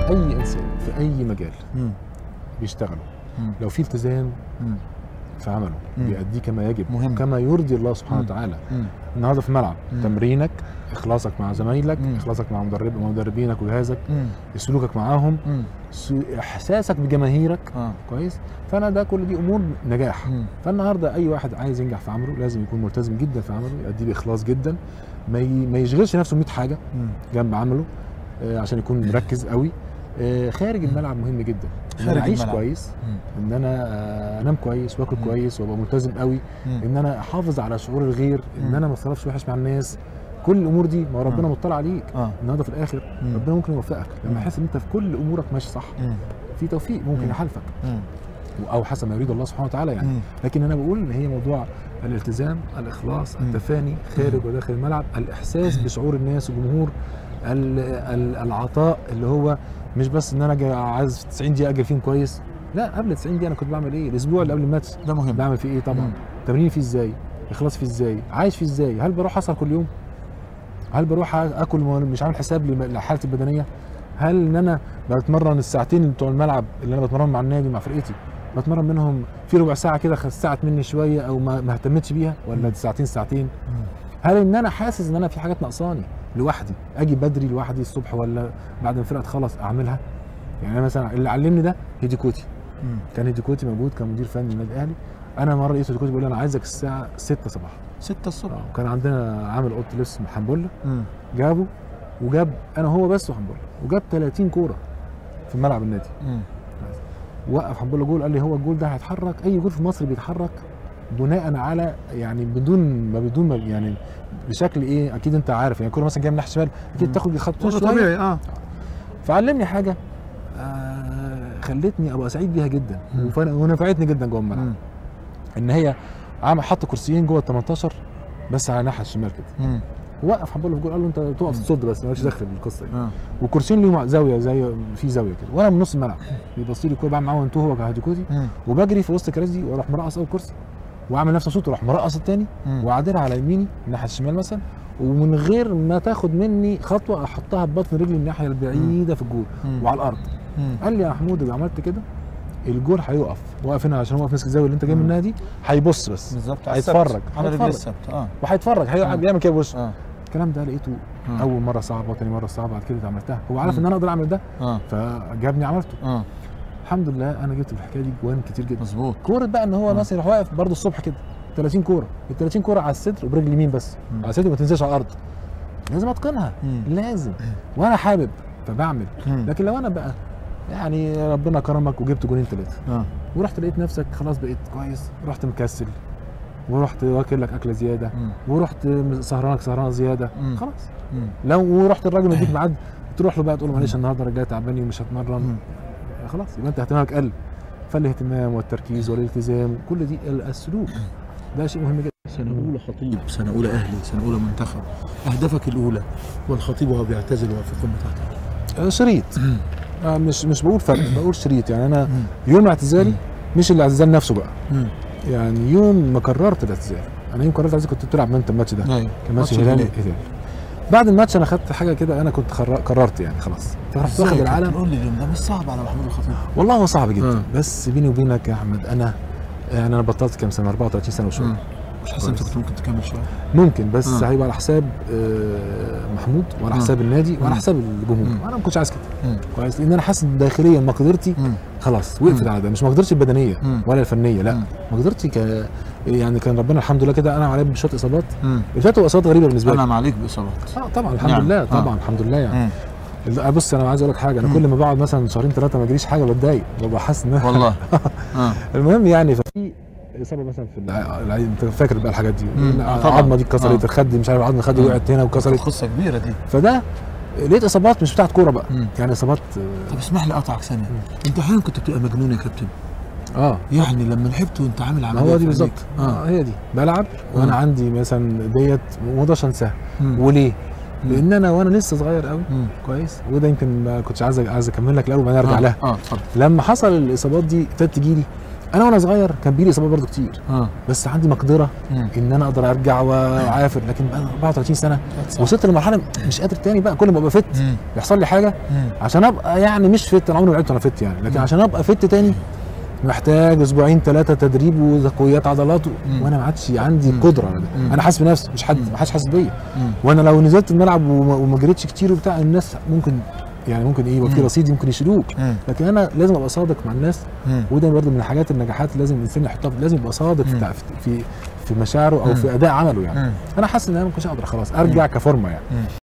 اي انسان في اي مجال مم. بيشتغله مم. لو في التزام مم. في عمله مم. بيأديه كما يجب مهم. كما يرضي الله سبحانه مم. وتعالى مم. النهارده في الملعب مم. تمرينك اخلاصك مع زمايلك مم. اخلاصك مع مدرب مدربينك وجهازك مم. سلوكك معاهم مم. س- احساسك بجماهيرك اه كويس فانا ده كل دي امور نجاح مم. فالنهارده اي واحد عايز ينجح في عمله لازم يكون ملتزم جدا في عمله يأديه باخلاص جدا ما ي- ما يشغلش نفسه 100 حاجه مم. جنب عمله آه، عشان يكون مركز قوي آه، خارج الملعب مهم جدا ان خارج انا اعيش الملعب. كويس مم. ان انا آه، انام كويس واكل مم. كويس وابقى ملتزم قوي مم. ان انا احافظ على شعور الغير ان مم. انا ما اتصرفش وحش مع الناس كل الامور دي ما هو ربنا مم. مطلع عليك اه النهارده في الاخر مم. ربنا ممكن يوفقك مم. لما يحس ان انت في كل امورك ماشي صح مم. في توفيق ممكن مم. يحالفك مم. او حسب ما يريد الله سبحانه وتعالى يعني مم. لكن انا بقول ان هي موضوع الالتزام الاخلاص مم. التفاني خارج وداخل الملعب الاحساس بشعور الناس والجمهور ال- ال- العطاء اللي هو مش بس ان انا جا- عايز 90 دقيقه اجري فيهم كويس لا قبل 90 دقيقه انا كنت بعمل ايه الاسبوع اللي قبل الماتش ده مهم بعمل فيه ايه طبعا مم. تمرين فيه ازاي اخلاص فيه ازاي عايش فيه ازاي هل بروح اسهر كل يوم هل بروح اكل وأنا مش عامل حساب لم- لحالتي البدنيه هل ان انا بتمرن الساعتين بتوع الملعب اللي انا بتمرن مع النادي مع فرقتي بتمرن منهم في ربع ساعه كده خسعت مني شويه او ما ما اهتمتش بيها ولا ساعتين ساعتين مم. هل ان انا حاسس ان انا في حاجات ناقصاني لوحدي اجي بدري لوحدي الصبح ولا بعد ما الفرقه تخلص اعملها يعني انا مثلا اللي علمني ده هيدي كوتي مم. كان هيدي كوتي موجود كمدير فني النادي الاهلي انا مره لقيت هيدي كوتي بيقول لي انا عايزك الساعه 6 صباحا ستة الصبح آه، وكان عندنا عامل اوضه لبس حنبله مم. جابه وجاب انا هو بس وحنبله وجاب 30 كوره في ملعب النادي مم. وقف حنبله جول قال لي هو الجول ده هيتحرك اي جول في مصر بيتحرك بناء على يعني بدون ما بدون ما يعني بشكل ايه اكيد انت عارف يعني الكوره مثلا جايه من ناحيه الشمال اكيد مم. تاخد خطوه ده شويه طبيعي اه فعلمني حاجه آه خلتني ابقى سعيد بيها جدا مم. وف- ونفعتني جدا جوه الملعب مم. ان هي عمل حط كرسيين جوه ال 18 بس على الناحيه الشمال كده مم. وقف حنبله في جول قال له انت تقف تصد بس مالكش دخل بالقصه دي اه والكرسيين ليهم زاويه زي في زاويه كده وانا من نص الملعب بيبص لي الكوره بعمل معاه وانتو هو كهديكوتي مم. وبجري في وسط الكراسي دي واروح مرقص اول كرسي واعمل نفس الصوت واروح مرقص التاني مم. واعدلها على يميني الناحيه الشمال مثلا ومن غير ما تاخد مني خطوه احطها ببطن رجلي الناحيه البعيده في الجول مم. وعلى الارض مم. قال لي يا محمود لو عملت كده الجول هيقف واقف هنا عشان هو واقف ماسك الزاويه اللي انت جاي منها دي هيبص بس بالظبط على هيتفرج السبت. على رجلي هيتفرج السبت اه وهيتفرج آه. هيقعد بيعمل كده بوشه اه الكلام ده لقيته آه. اول مره صعبه وتاني مره صعبه بعد كده عملتها هو عارف مم. ان انا اقدر اعمل ده اه فجابني عملته اه الحمد لله انا جبت في الحكايه دي جوان كتير جدا مظبوط كوره بقى ان هو آه. مثلا يروح واقف برضه الصبح كده 30 كوره ال 30 كوره على الصدر وبرجل اليمين بس مم. على الصدر ما تنزلش على الارض لازم اتقنها مم. لازم وانا حابب فبعمل مم. لكن لو انا بقى يعني ربنا كرمك وجبت جولين ثلاثه اه ورحت لقيت نفسك خلاص بقيت كويس رحت مكسل ورحت واكل لك اكله زياده مم. ورحت سهرانك سهرانه زياده مم. خلاص مم. لو ورحت الراجل مديك ميعاد تروح له بقى تقول له معلش النهارده رجعت تعباني ومش هتمرن مم. خلاص يبقى انت اهتمامك قل فالاهتمام والتركيز والالتزام كل دي السلوك ده شيء مهم جدا سنة أولى خطيب سنة أولى أهلي سنة أولى منتخب أهدافك الأولى والخطيب وهو بيعتزل وهو في قمة عطائه آه، شريط آه مش مش بقول فرق بقول شريط يعني انا مم. يوم اعتزالي مش الاعتزال نفسه بقى مم. يعني يوم ما قررت الاعتزال انا يوم قررت الاعتزال كنت بتلعب انت الماتش ده أيوه كان ماتش ماتش هلال الهلال. هلال بعد الماتش انا خدت حاجه كده انا كنت خر- قررت يعني خلاص فرحت واخد العالم قول لي اليوم ده مش صعب على محمود الخطيب والله هو صعب جدا آه. بس بيني وبينك يا احمد انا يعني انا بطلت كام سنه 34 سنه وشويه مم. مش حاسس انت كنت ممكن تكمل شويه ممكن بس آه. هيبقى على حساب آه، محمود وعلى آه. حساب النادي مم. وعلى حساب الجمهور مم. وانا ما كنتش عايز كده مم. كويس لان انا حاسس داخليا مقدرتي مم. خلاص وقفت مم. على ده مش مقدرتي البدنيه مم. ولا الفنيه لا مم. مقدرتي ك يعني كان ربنا الحمد لله كده انا عليا بشويه اصابات مم. شويه اصابات غريبه بالنسبه لي انعم عليك باصابات اه طبعا الحمد نعم. لله آه. طبعا الحمد لله يعني مم. ال- بص انا عايز اقول لك حاجه انا مم. كل ما بقعد مثلا شهرين ثلاثه ما اجريش حاجه بتضايق ببقى حاسس ان أنا- والله اه المهم يعني ففي اصابه مثلا في الع- الع- انت فاكر بقى الحاجات دي مم. آه، طبعاً. العظمه دي اتكسرت آه. الخد مش عارف العظمه الخد آه. وقعت هنا وكسرت قصه كبيره دي فده لقيت اصابات مش بتاعت كوره بقى مم. يعني اصابات طب اسمح لي اقطعك ثانيه انت احيانا كنت بتبقى مجنون يا كابتن اه يعني لما لعبت وانت عامل ما عمليه هو في دي بالظبط عينيك. اه هي دي بلعب وانا آه. عندي مثلا ديت ما اقدرش انساها مم. وليه؟ مم. لان انا وانا لسه صغير قوي مم. كويس وده يمكن ما كنتش عايز عايز اكمل لك الاول وبعدين ارجع آه. لها اه اتفضل لما حصل الاصابات دي ابتدت تجي لي انا وانا صغير كان بيجي اصابات برضه كتير اه بس عندي مقدره مم. ان انا اقدر ارجع واعافر لكن بقى 34 سنه صح. وصلت لمرحله مش قادر تاني بقى كل ما ابقى فت مم. يحصل لي حاجه مم. عشان ابقى يعني مش فت انا عمري ما لعبت وانا فت يعني لكن مم. عشان ابقى فت تاني محتاج اسبوعين ثلاثه تدريب وتقويات عضلات و... مم. وانا ما عادش عندي مم. قدره على ده مم. انا حاسس بنفسي مش حد مم. ما حدش حاسس بيا مم. وانا لو نزلت الملعب وما, وما جريتش كتير وبتاع الناس ممكن يعني ممكن ايه يبقى في مم. رصيد يمكن يشيلوك مم. لكن انا لازم ابقى صادق مع الناس مم. وده برضه من الحاجات النجاحات اللي لازم الانسان يحطها لازم يبقى صادق في مم. تع- في في مشاعره او مم. في اداء عمله يعني مم. انا حاسس ان انا ما كنتش اقدر خلاص ارجع كفورمه يعني مم.